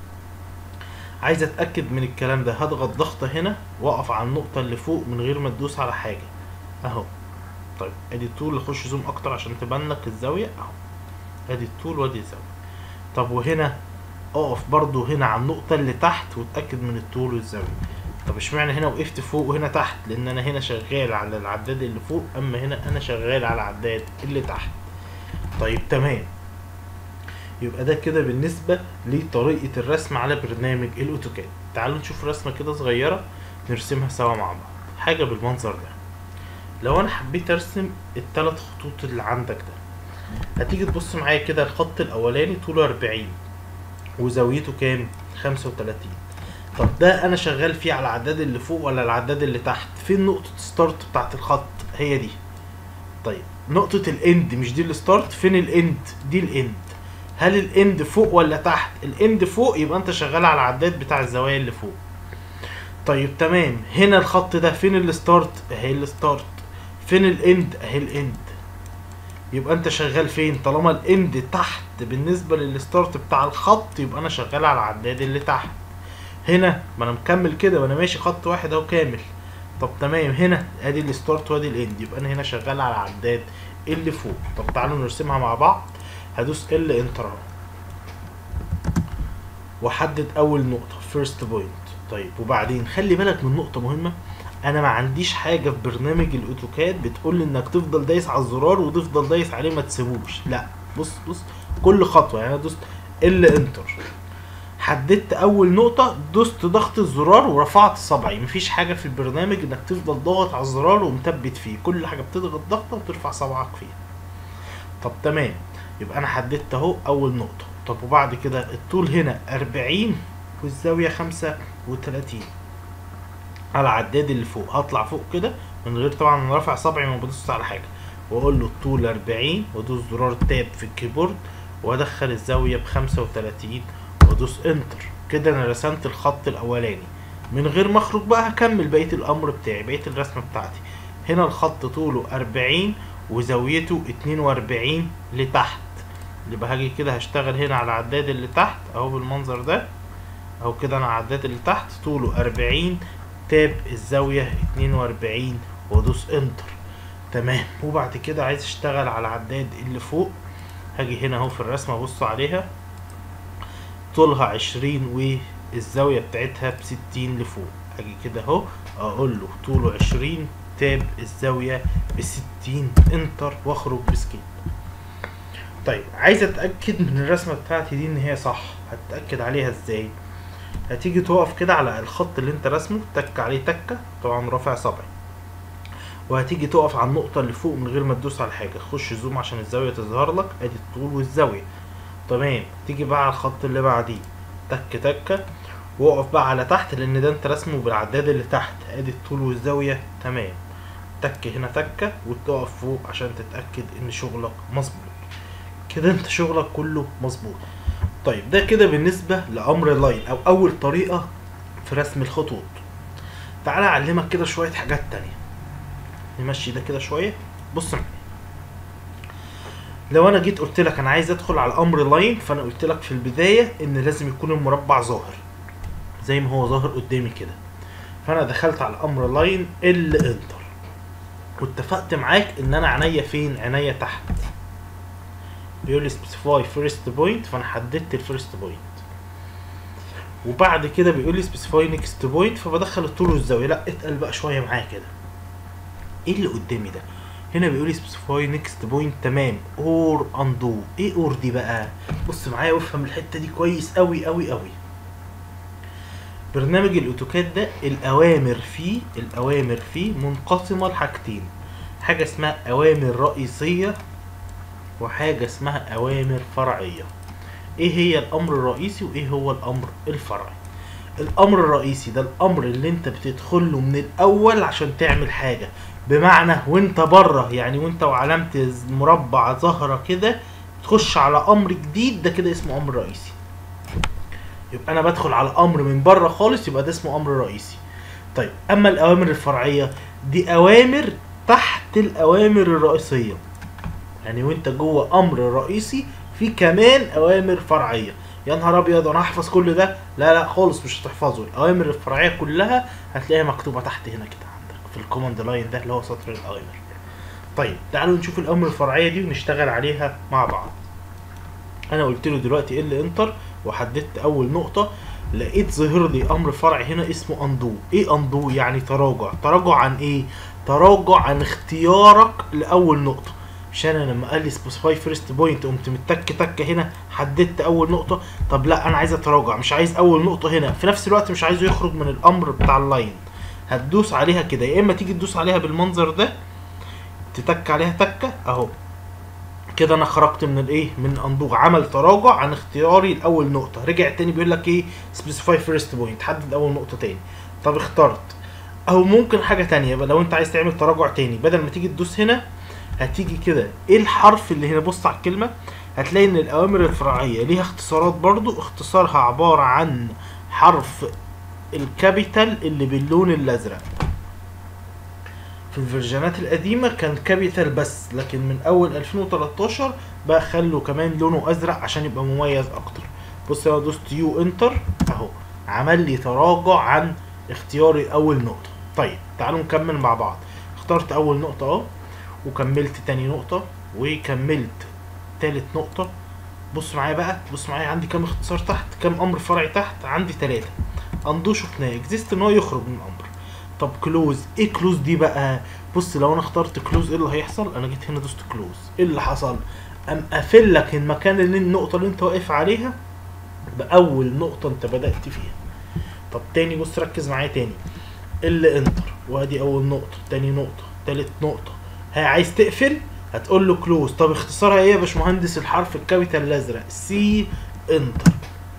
عايز اتاكد من الكلام ده هضغط ضغطه هنا واقف على النقطه اللي فوق من غير ما تدوس على حاجه اهو طيب ادي الطول اخش زوم اكتر عشان تبان لك الزاويه اهو ادي الطول وادي الزاويه طب وهنا اقف برضو هنا على النقطه اللي تحت واتاكد من الطول والزاويه طب اشمعنى هنا وقفت فوق وهنا تحت لان انا هنا شغال على العداد اللي فوق اما هنا انا شغال على العداد اللي تحت طيب تمام يبقى ده كده بالنسبة لطريقة الرسم على برنامج الأوتوكاد تعالوا نشوف رسمة كده صغيرة نرسمها سوا مع بعض حاجة بالمنظر ده لو أنا حبيت أرسم التلات خطوط اللي عندك ده هتيجي تبص معايا كده الخط الأولاني طوله أربعين وزاويته كام؟ خمسة وتلاتين طب ده أنا شغال فيه على العداد اللي فوق ولا العداد اللي تحت؟ فين نقطة ستارت بتاعت الخط؟ هي دي طيب نقطة الاند مش دي الستارت فين الاند؟ دي الاند هل الاند فوق ولا تحت الاند فوق يبقى انت شغال على العداد بتاع الزوايا اللي فوق طيب تمام هنا الخط ده فين الستارت اهي الستارت فين الاند اهي الاند يبقى انت شغال فين طالما الاند تحت بالنسبه للستارت بتاع الخط يبقى انا شغال على العداد اللي تحت هنا ما انا مكمل كده وانا ماشي خط واحد اهو كامل طب تمام هنا ادي الستارت وادي الاند يبقى انا هنا شغال على العداد اللي فوق طب تعالوا نرسمها مع بعض هدوس ال انتر اهو واحدد اول نقطه فيرست بوينت طيب وبعدين خلي بالك من نقطه مهمه انا ما عنديش حاجه في برنامج الاوتوكاد بتقول لي انك تفضل دايس على الزرار وتفضل دايس عليه ما تسيبوش لا بص بص كل خطوه يعني انا دوست ال انتر حددت اول نقطة دوست ضغط الزرار ورفعت صبعي مفيش حاجة في البرنامج انك تفضل ضاغط على الزرار ومثبت فيه كل حاجة بتضغط ضغطة وترفع صبعك فيها طب تمام يبقى انا حددت اهو اول نقطة طب وبعد كده الطول هنا اربعين والزاوية خمسة وتلاتين على العداد اللي فوق هطلع فوق كده من غير طبعا انا رافع صبعي ما بدوس على حاجة واقول له الطول اربعين وادوس زرار تاب في الكيبورد وادخل الزاوية بخمسة وتلاتين وادوس انتر كده انا رسمت الخط الاولاني من غير ما اخرج بقى هكمل بقية الامر بتاعي بقية الرسمة بتاعتي هنا الخط طوله اربعين وزاويته اتنين واربعين لتحت يبقى هاجي كده هشتغل هنا على العداد اللي تحت اهو بالمنظر ده اهو كده انا على العداد اللي تحت طوله اربعين تاب الزاوية اتنين واربعين وادوس انتر تمام وبعد كده عايز اشتغل على العداد اللي فوق هاجي هنا اهو في الرسمة ابص عليها طولها عشرين والزاوية بتاعتها بستين لفوق اجي كده اهو اقول له طوله عشرين تاب الزاوية بستين انتر واخرج بسكيب طيب عايز اتأكد من الرسمة بتاعتي دي ان هي صح هتأكد عليها ازاي هتيجي تقف كده على الخط اللي انت رسمه تك عليه تكة طبعا رافع صبعي وهتيجي تقف على النقطة اللي فوق من غير ما تدوس على حاجة خش زوم عشان الزاوية تظهر لك ادي الطول والزاوية تمام تيجي بقى على الخط اللي بعديه تك تكة واقف بقى على تحت لان ده انت رسمه بالعداد اللي تحت ادي الطول والزاويه تمام تك هنا تكه وتقف فوق عشان تتاكد ان شغلك مظبوط كده انت شغلك كله مظبوط طيب ده كده بالنسبه لامر لاين او اول طريقه في رسم الخطوط تعالى اعلمك كده شويه حاجات تانية نمشي ده كده شويه بص معايا لو انا جيت قلت لك انا عايز ادخل على الامر لاين فانا قلت لك في البدايه ان لازم يكون المربع ظاهر زي ما هو ظاهر قدامي كده فانا دخلت على الامر لاين ال انتر واتفقت معاك ان انا عينيا فين عينيا تحت بيقول لي سبيسيفاي فيرست بوينت فانا حددت الفيرست بوينت وبعد كده بيقول لي سبيسيفاي نيكست بوينت فبدخل الطول والزاويه لا اتقل بقى شويه معايا كده ايه اللي قدامي ده هنا بيقول لي سبيسيفاي نيكست بوينت تمام اور اندو ايه اور دي بقى بص معايا وافهم الحته دي كويس قوي قوي قوي برنامج الاوتوكاد ده الاوامر فيه الاوامر فيه منقسمه لحاجتين حاجه اسمها اوامر رئيسيه وحاجه اسمها اوامر فرعيه ايه هي الامر الرئيسي وايه هو الامر الفرعي الامر الرئيسي ده الامر اللي انت بتدخله من الاول عشان تعمل حاجه بمعنى وانت بره يعني وانت وعلامه المربع ظاهره كده تخش على امر جديد ده كده اسمه امر رئيسي يبقى انا بدخل على امر من بره خالص يبقى ده اسمه امر رئيسي طيب اما الاوامر الفرعيه دي اوامر تحت الاوامر الرئيسيه يعني وانت جوه امر رئيسي في كمان اوامر فرعيه يا نهار ابيض انا هحفظ كل ده لا لا خالص مش هتحفظه الاوامر الفرعيه كلها هتلاقيها مكتوبه تحت هنا كده عندك في الكوماند لاين ده اللي هو سطر الاوامر طيب تعالوا نشوف الاوامر الفرعيه دي ونشتغل عليها مع بعض انا قلت له دلوقتي ال انتر وحددت اول نقطه لقيت ظهر لي امر فرعي هنا اسمه اندو ايه اندو يعني تراجع تراجع عن ايه تراجع عن اختيارك لاول نقطه مش انا لما قال لي سبيسيفاي فيرست بوينت قمت متك تكه هنا حددت اول نقطه طب لا انا عايز اتراجع مش عايز اول نقطه هنا في نفس الوقت مش عايزه يخرج من الامر بتاع اللاين هتدوس عليها كده يا اما تيجي تدوس عليها بالمنظر ده تتك عليها تكه اهو كده انا خرجت من الايه من اندوغ عمل تراجع عن اختياري لاول نقطه رجع تاني بيقول لك ايه سبيسيفاي فيرست بوينت حدد اول نقطه تاني طب اخترت او ممكن حاجه تانية بقى لو انت عايز تعمل تراجع تاني بدل ما تيجي تدوس هنا هتيجي كده ايه الحرف اللي هنا بص على الكلمه هتلاقي ان الاوامر الفرعيه ليها اختصارات برضو اختصارها عباره عن حرف الكابيتال اللي باللون الازرق في الفيرجنات القديمه كان كابيتال بس لكن من اول 2013 بقى خلوا كمان لونه ازرق عشان يبقى مميز اكتر بص انا دوست يو انتر اهو عمل لي تراجع عن اختياري اول نقطه طيب تعالوا نكمل مع بعض اخترت اول نقطه اهو وكملت تاني نقطه وكملت تالت نقطه بص معايا بقى بص معايا عندي كام اختصار تحت كام امر فرعي تحت عندي ثلاثة اندو شفناه اكزيست ان هو يخرج من الامر طب كلوز ايه كلوز دي بقى بص لو انا اخترت كلوز ايه اللي هيحصل انا جيت هنا دوست كلوز ايه اللي حصل ام قافل لك المكان اللي النقطه اللي انت واقف عليها باول نقطه انت بدات فيها طب تاني بص ركز معايا تاني ال انتر وادي اول نقطه تاني نقطه تالت نقطه ها عايز تقفل هتقول له كلوز طب اختصارها ايه يا باشمهندس الحرف الكابيتال الازرق سي انتر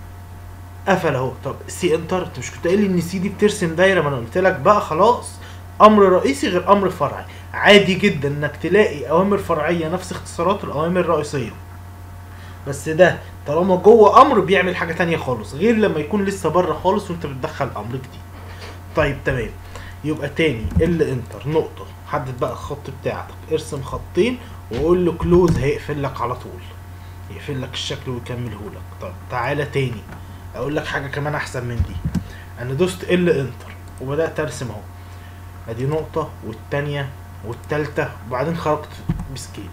قفل اهو طب سي انتر انت مش كنت قايل لي ان سي دي بترسم دايره ما انا قلت لك بقى خلاص امر رئيسي غير امر فرعي عادي جدا انك تلاقي اوامر فرعيه نفس اختصارات الاوامر الرئيسيه بس ده طالما جوه امر بيعمل حاجه تانية خالص غير لما يكون لسه بره خالص وانت بتدخل امر جديد طيب تمام يبقى تاني ال انتر نقطه حدد بقى الخط بتاعتك ارسم خطين وقول له كلوز هيقفل لك على طول يقفل لك الشكل ويكمله لك طب تعالى تاني اقول لك حاجه كمان احسن من دي انا دوست ال انتر وبدات ارسم اهو ادي نقطه والتانيه والتالته وبعدين خرجت بسكيب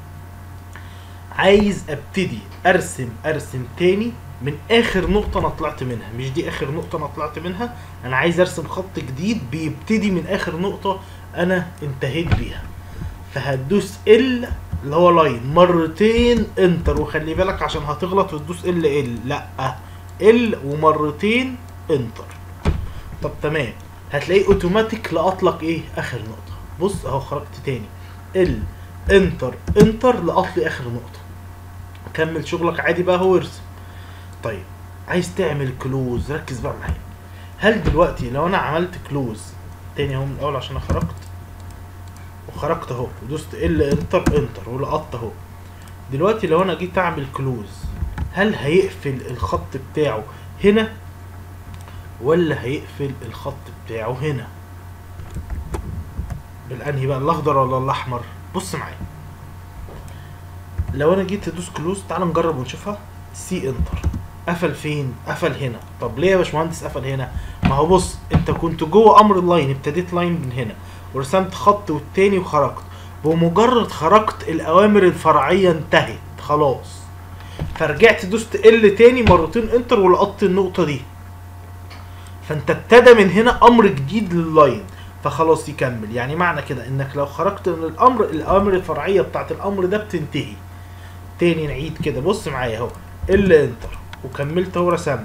عايز ابتدي ارسم ارسم تاني من اخر نقطه انا طلعت منها مش دي اخر نقطه انا طلعت منها انا عايز ارسم خط جديد بيبتدي من اخر نقطه انا انتهيت بيها فهتدوس ال اللي هو لاين مرتين انتر وخلي بالك عشان هتغلط وتدوس ال ال لا ال ومرتين انتر طب تمام هتلاقيه اوتوماتيك لقط لك ايه اخر نقطه بص اهو خرجت تاني ال انتر انتر لقط لي اخر نقطه كمل شغلك عادي بقى هو ارسم طيب عايز تعمل كلوز ركز بقى معايا هل دلوقتي لو انا عملت كلوز تاني اهو من الاول عشان انا خرجت وخرجت اهو ودوست ال انتر انتر ولقطت اهو دلوقتي لو انا جيت اعمل كلوز هل هيقفل الخط بتاعه هنا ولا هيقفل الخط بتاعه هنا بالانهي بقى الاخضر ولا الاحمر بص معايا لو انا جيت ادوس كلوز تعال نجرب ونشوفها سي انتر قفل فين قفل هنا طب ليه يا باشمهندس قفل هنا ما هو بص انت كنت جوه امر اللاين ابتديت لاين من هنا ورسمت خط والتاني وخرجت بمجرد خرجت الاوامر الفرعيه انتهت خلاص فرجعت دوست ال تاني مرتين انتر ولقطت النقطه دي فانت ابتدى من هنا امر جديد لللاين فخلاص يكمل يعني معنى كده انك لو خرجت من الامر الاوامر الفرعيه بتاعت الامر ده بتنتهي تاني نعيد كده بص معايا اهو ال انتر وكملت اهو رسمت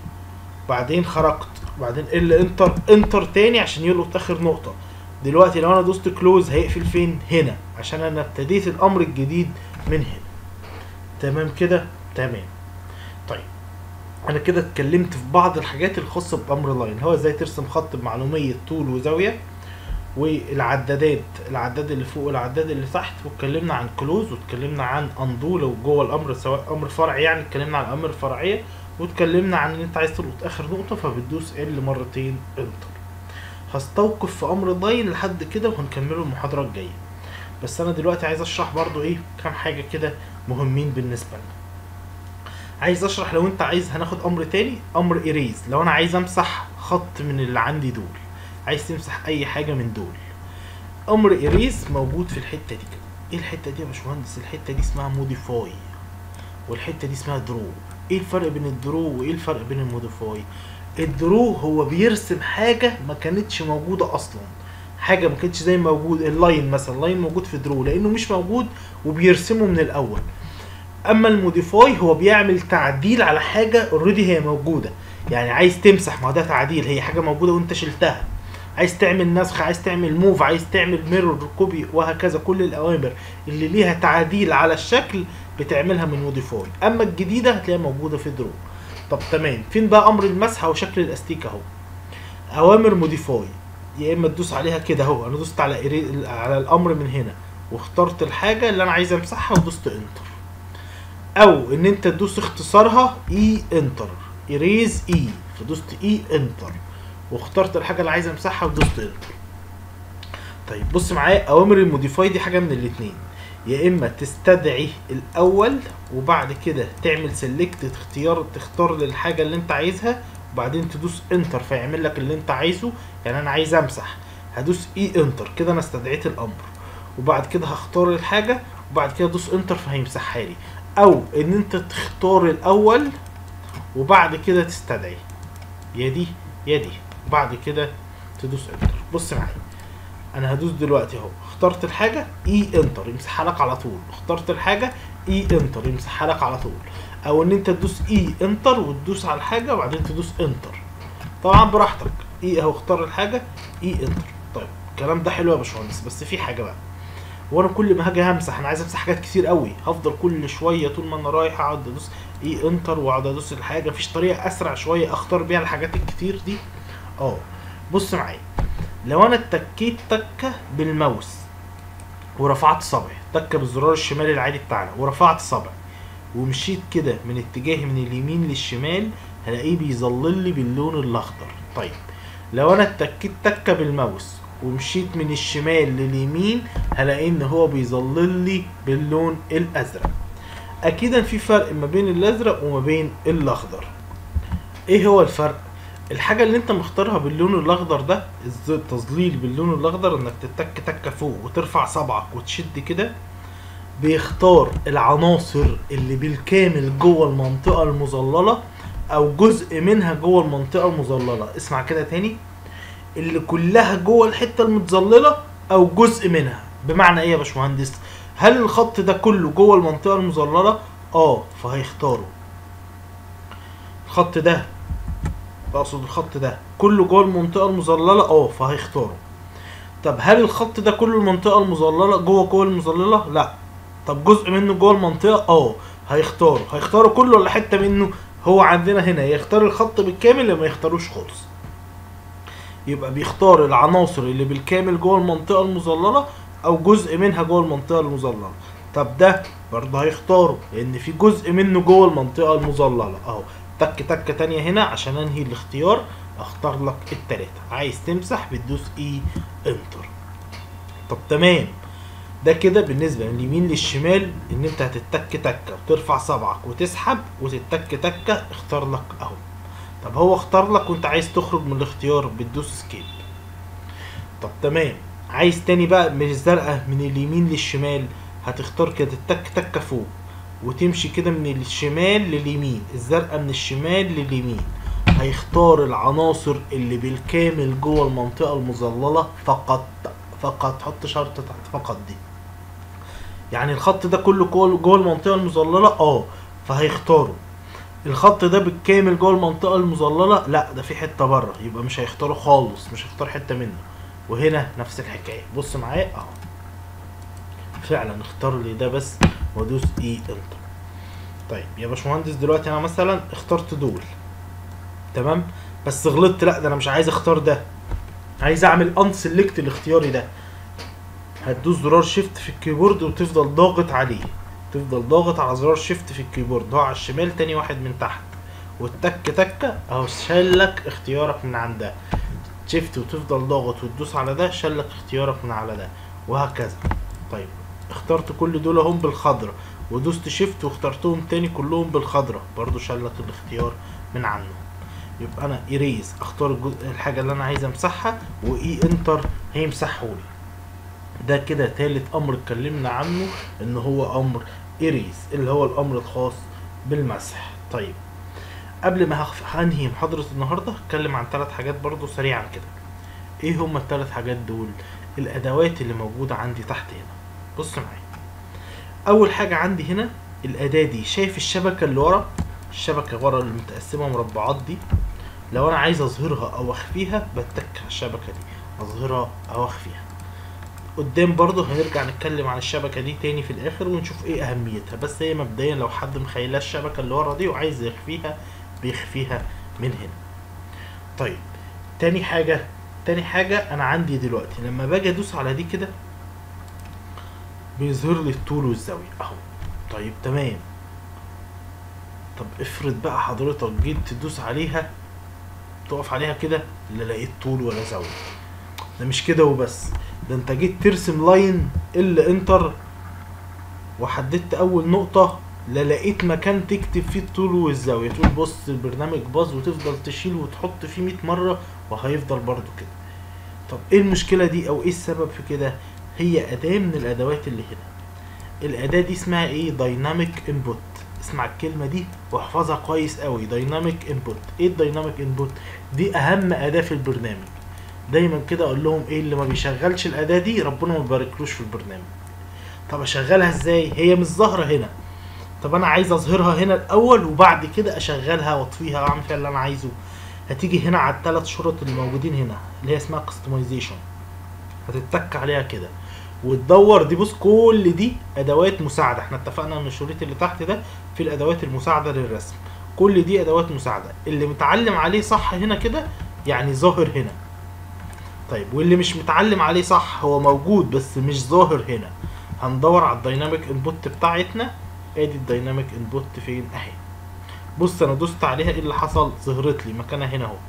بعدين خرجت بعدين ال انتر انتر تاني عشان يلقط اخر نقطه دلوقتي لو انا دوست كلوز هيقفل فين هنا عشان انا ابتديت الامر الجديد من هنا تمام كده تمام طيب انا كده اتكلمت في بعض الحاجات الخاصه بامر لاين هو ازاي ترسم خط بمعلوميه طول وزاويه والعدادات العداد اللي فوق والعداد اللي تحت واتكلمنا عن كلوز واتكلمنا عن اندو لو جوه الامر سواء امر فرعي يعني اتكلمنا عن الامر الفرعيه واتكلمنا عن ان انت عايز تلقط اخر نقطه فبتدوس ال مرتين انتر هستوقف في امر اللاين لحد كده وهنكمله المحاضره الجايه بس انا دلوقتي عايز اشرح برضو ايه كام حاجه كده مهمين بالنسبه لنا عايز اشرح لو انت عايز هناخد امر تاني امر اريز لو انا عايز امسح خط من اللي عندي دول عايز تمسح اي حاجه من دول امر اريز موجود في الحته دي كده ايه الحته دي يا باشمهندس الحته دي اسمها موديفاي والحته دي اسمها درو ايه الفرق بين الدرو وايه الفرق بين الموديفاي الدرو هو بيرسم حاجه ما كانتش موجوده اصلا حاجه ما كانتش زي ما موجود اللاين مثلا اللاين موجود في درو لانه مش موجود وبيرسمه من الاول اما الموديفاي هو بيعمل تعديل على حاجه اوريدي هي موجوده يعني عايز تمسح ما هو ده تعديل هي حاجه موجوده وانت شلتها عايز تعمل نسخ عايز تعمل موف عايز تعمل ميرور كوبي وهكذا كل الاوامر اللي ليها تعديل على الشكل بتعملها من موديفاي اما الجديده هتلاقيها موجوده في درو طب تمام فين بقى امر المسح وشكل الاستيك اهو اوامر موديفاي يا اما تدوس عليها كده اهو انا دوست على إيري... على الامر من هنا واخترت الحاجه اللي انا عايز امسحها ودوست انتر او ان انت تدوس اختصارها اي انتر اريز اي فدوست اي انتر واخترت الحاجه اللي عايز امسحها ودوست انتر طيب بص معايا اوامر الموديفاي دي حاجه من الاثنين يا اما تستدعي الاول وبعد كده تعمل سيلكت اختيار تختار للحاجه اللي انت عايزها وبعدين تدوس انتر فيعمل لك اللي انت عايزه يعني انا عايز امسح هدوس اي انتر كده انا استدعيت الامر وبعد كده هختار الحاجه وبعد كده ادوس انتر فهيمسحها لي او ان انت تختار الاول وبعد كده تستدعي يا دي يا دي وبعد كده تدوس انتر بص معايا انا هدوس دلوقتي اهو اخترت الحاجه اي انتر يمسحها لك على طول اخترت الحاجه اي انتر يمسحها لك على طول او ان انت تدوس اي انتر وتدوس على الحاجه وبعدين تدوس انتر طبعا براحتك اي اهو اختار الحاجه اي انتر طيب الكلام ده حلو يا باشمهندس بس في حاجه بقى وانا كل ما هاجي همسح انا عايز امسح حاجات كتير قوي هفضل كل شويه طول ما انا رايح اقعد ادوس اي انتر واقعد ادوس الحاجه مفيش طريقه اسرع شويه اختار بيها الحاجات الكتير دي اه بص معايا لو انا اتكيت تكه بالماوس ورفعت صبعي تكه بالزرار الشمالي العادي بتاعنا ورفعت صبعي ومشيت كده من اتجاه من اليمين للشمال هلاقيه بيظلل لي باللون الاخضر طيب لو انا اتكيت تكه بالماوس ومشيت من الشمال لليمين هلاقي ان هو بيظلل لي باللون الازرق اكيدا في فرق ما بين الازرق وما بين الاخضر ايه هو الفرق الحاجة اللي انت مختارها باللون الاخضر ده التظليل باللون الاخضر انك تتك تكة فوق وترفع صبعك وتشد كده بيختار العناصر اللي بالكامل جوه المنطقة المظللة او جزء منها جوه المنطقة المظللة اسمع كده تاني اللي كلها جوه الحته المتظلله او جزء منها بمعنى ايه يا باشمهندس هل الخط ده كله جوه المنطقه المظلله اه فهيختاره الخط ده اقصد الخط ده كله جوه المنطقه المظلله اه فهيختاره طب هل الخط ده كله المنطقه المظلله جوه جوه المظلله لا طب جزء منه جوه المنطقه اه هيختاره هيختاره كله ولا حته منه هو عندنا هنا يختار الخط بالكامل لما يختاروش خالص يبقى بيختار العناصر اللي بالكامل جوه المنطقه المظلله او جزء منها جوه المنطقه المظلله طب ده برضه هيختاره لان في جزء منه جوه المنطقه المظلله اهو تك تكه تانية هنا عشان انهي الاختيار اختار لك التلاته عايز تمسح بتدوس اي انتر طب تمام ده كده بالنسبه من اليمين للشمال ان انت هتتك تكه وترفع صبعك وتسحب وتتك تكه اختار لك اهو طب هو اختار لك وانت عايز تخرج من الاختيار بتدوس سكيب طب تمام عايز تاني بقى من الزرقاء من اليمين للشمال هتختار كده تك تكه فوق وتمشي كده من الشمال لليمين الزرقاء من الشمال لليمين هيختار العناصر اللي بالكامل جوه المنطقة المظللة فقط فقط حط شرط تحت فقط دي يعني الخط ده كله جوه جوه المنطقة المظللة اه فهيختاره الخط ده بالكامل جوه المنطقة المظللة لا ده في حتة بره يبقى مش هيختاره خالص مش هيختار حتة منه وهنا نفس الحكاية بص معايا اهو فعلا اختار لي ده بس وادوس اي انتر طيب يا باشمهندس دلوقتي انا مثلا اخترت دول تمام بس غلطت لا ده انا مش عايز اختار ده عايز اعمل ان سيلكت لاختياري ده هتدوس زرار شيفت في الكيبورد وتفضل ضاغط عليه تفضل ضاغط على زرار شيفت في الكيبورد هو على الشمال تاني واحد من تحت والتك تكه اهو شالك اختيارك من عند ده شيفت وتفضل ضاغط وتدوس على ده شالك اختيارك من على ده وهكذا طيب اخترت كل دول هم بالخضرة ودوست شيفت واخترتهم تاني كلهم بالخضرة برضو شالك الاختيار من عنه يبقى انا ايريز اختار الجزء الحاجة اللي انا عايز امسحها واي انتر هيمسحهولي ده كده تالت امر اتكلمنا عنه ان هو امر ايريز اللي هو الامر الخاص بالمسح طيب قبل ما هخ- هنهي محاضرة النهاردة هتكلم عن ثلاث حاجات برضو سريعا كده ايه هما الثلاث حاجات دول الادوات اللي موجودة عندي تحت هنا بص معايا اول حاجة عندي هنا الاداة دي شايف الشبكة اللي ورا الشبكة ورا اللي متقسمة مربعات دي لو انا عايز اظهرها او اخفيها بتك على الشبكة دي اظهرها او اخفيها قدام برضه هنرجع نتكلم عن الشبكة دي تاني في الاخر ونشوف ايه اهميتها بس هي مبدئيا لو حد مخيلها الشبكة اللي ورا دي وعايز يخفيها بيخفيها من هنا طيب تاني حاجة تاني حاجة انا عندي دلوقتي لما باجي ادوس على دي كده بيظهر لي الطول والزاوية اهو طيب تمام طب افرض بقى حضرتك جيت تدوس عليها تقف عليها كده لا لقيت طول ولا زاوية ده مش كده وبس ده انت جيت ترسم لاين ال انتر وحددت اول نقطة لا لقيت مكان تكتب فيه الطول والزاوية تقول بص البرنامج باظ وتفضل تشيل وتحط فيه 100 مرة وهيفضل برضو كده طب ايه المشكلة دي او ايه السبب في كده هي اداة من الادوات اللي هنا الاداة دي اسمها ايه دايناميك انبوت اسمع الكلمة دي واحفظها كويس قوي دايناميك انبوت ايه الدايناميك انبوت دي اهم اداة في البرنامج دايما كده اقول لهم ايه اللي ما بيشغلش الاداة دي ربنا ما يباركلوش في البرنامج طب اشغلها ازاي هي مش ظاهرة هنا طب انا عايز اظهرها هنا الاول وبعد كده اشغلها واطفيها واعمل فيها اللي انا عايزه هتيجي هنا على الثلاث شرط اللي موجودين هنا اللي هي اسمها كستمايزيشن هتتك عليها كده وتدور دي بص كل دي ادوات مساعده احنا اتفقنا ان الشريط اللي تحت ده في الادوات المساعده للرسم كل دي ادوات مساعده اللي متعلم عليه صح هنا كده يعني ظاهر هنا طيب واللي مش متعلم عليه صح هو موجود بس مش ظاهر هنا هندور على الدايناميك انبوت بتاعتنا ادي الدايناميك انبوت فين اهي بص انا دوست عليها ايه اللي حصل ظهرت لي مكانها هنا اهو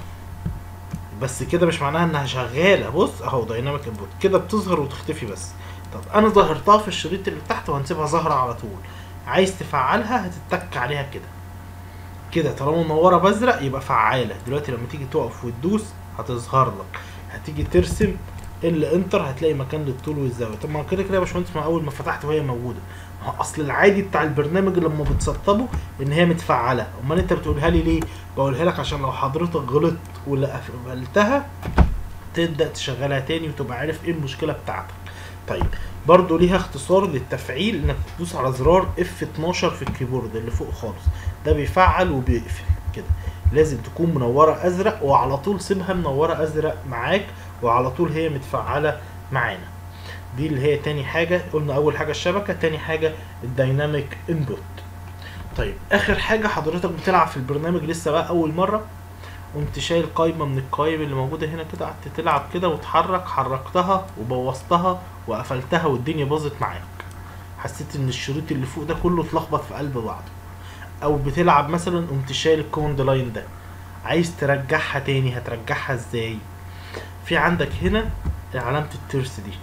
بس كده مش معناها انها شغاله بص اهو دايناميك انبوت كده بتظهر وتختفي بس طب انا ظهرتها في الشريط اللي تحت وهنسيبها ظاهره على طول عايز تفعلها هتتك عليها كده كده طالما منوره بازرق يبقى فعاله دلوقتي لما تيجي تقف وتدوس هتظهر لك هتيجي ترسم ال انتر هتلاقي مكان للطول والزاويه طب ما هو كده كده يا باشمهندس ما اول ما فتحت وهي موجوده ما هو اصل العادي بتاع البرنامج لما بتسطبه ان هي متفعله امال انت بتقولها لي ليه بقولها لك عشان لو حضرتك غلطت ولا قفلتها تبدا تشغلها تاني وتبقى عارف ايه المشكله بتاعتك طيب برضو ليها اختصار للتفعيل انك تدوس على زرار F12 في الكيبورد اللي فوق خالص ده بيفعل وبيقفل كده لازم تكون منوره ازرق وعلى طول سيبها منوره ازرق معاك وعلى طول هي متفعله معانا دي اللي هي تاني حاجه قلنا اول حاجه الشبكه تاني حاجه الدايناميك انبوت طيب اخر حاجه حضرتك بتلعب في البرنامج لسه بقى اول مره قمت شايل قايمه من القايم اللي موجوده هنا كده قعدت تلعب كده وتحرك حركتها وبوظتها وقفلتها والدنيا باظت معاك حسيت ان الشريط اللي فوق ده كله اتلخبط في قلب بعضه او بتلعب مثلا قمت شايل الكوماند لاين ده عايز ترجعها تاني هترجعها ازاي في عندك هنا علامة الترس دي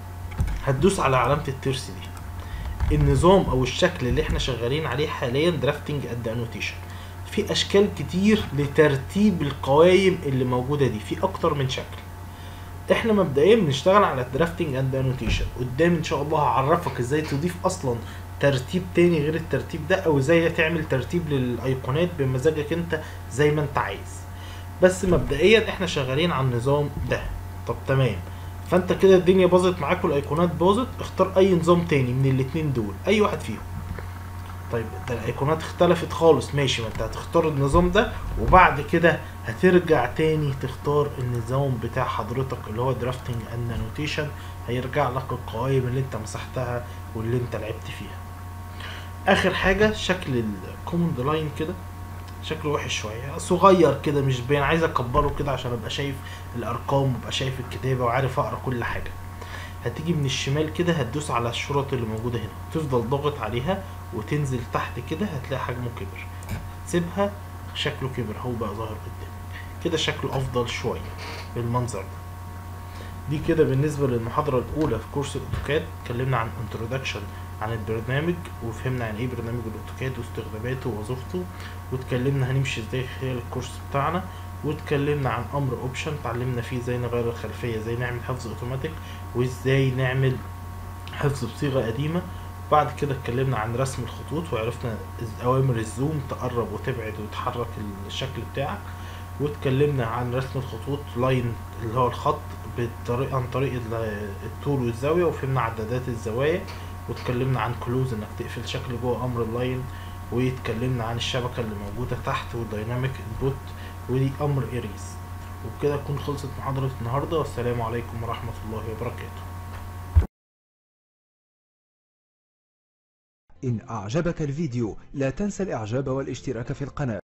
هتدوس على علامة الترس دي النظام او الشكل اللي احنا شغالين عليه حاليا درافتنج اد انوتيشن في اشكال كتير لترتيب القوائم اللي موجودة دي في اكتر من شكل احنا مبدئيا بنشتغل على الدرافتنج اند انوتيشن قدام ان شاء الله هعرفك ازاي تضيف اصلا ترتيب تاني غير الترتيب ده او ازاي تعمل ترتيب للايقونات بمزاجك انت زي ما انت عايز بس مبدئيا احنا شغالين على النظام ده طب تمام فانت كده الدنيا باظت معاك والايقونات باظت اختار اي نظام تاني من الاتنين دول اي واحد فيهم طيب ده الايقونات اختلفت خالص ماشي ما انت هتختار النظام ده وبعد كده هترجع تاني تختار النظام بتاع حضرتك اللي هو درافتنج اند انوتيشن هيرجع لك القوائم اللي انت مسحتها واللي انت لعبت فيها اخر حاجه شكل الكوماند لاين كده شكله وحش شويه صغير كده مش باين عايز اكبره كده عشان ابقى شايف الارقام وابقى شايف الكتابه وعارف اقرا كل حاجه هتيجي من الشمال كده هتدوس على الشرط اللي موجوده هنا تفضل ضاغط عليها وتنزل تحت كده هتلاقي حجمه كبر تسيبها شكله كبر هو بقى ظاهر قدامك كده شكله افضل شويه بالمنظر ده دي كده بالنسبه للمحاضره الاولى في كورس الاوتوكاد اتكلمنا عن انترودكشن عن البرنامج وفهمنا عن ايه برنامج الاوتوكاد واستخداماته ووظيفته واتكلمنا هنمشي ازاي خلال الكورس بتاعنا واتكلمنا عن امر اوبشن اتعلمنا فيه ازاي نغير الخلفيه ازاي نعمل حفظ اوتوماتيك وازاي نعمل حفظ بصيغه قديمه بعد كده اتكلمنا عن رسم الخطوط وعرفنا اوامر الزوم تقرب وتبعد وتحرك الشكل بتاعك واتكلمنا عن رسم الخطوط لاين اللي هو الخط بالطريقه عن طريق الطول والزاويه وفهمنا عدادات الزوايا واتكلمنا عن كلوز انك تقفل شكل جوه امر اللاين واتكلمنا عن الشبكه اللي موجوده تحت والدايناميك انبوت ودي امر اريز وبكده تكون خلصت محاضره النهارده والسلام عليكم ورحمه الله وبركاته إن أعجبك الفيديو لا تنسى الإعجاب والاشتراك في القناة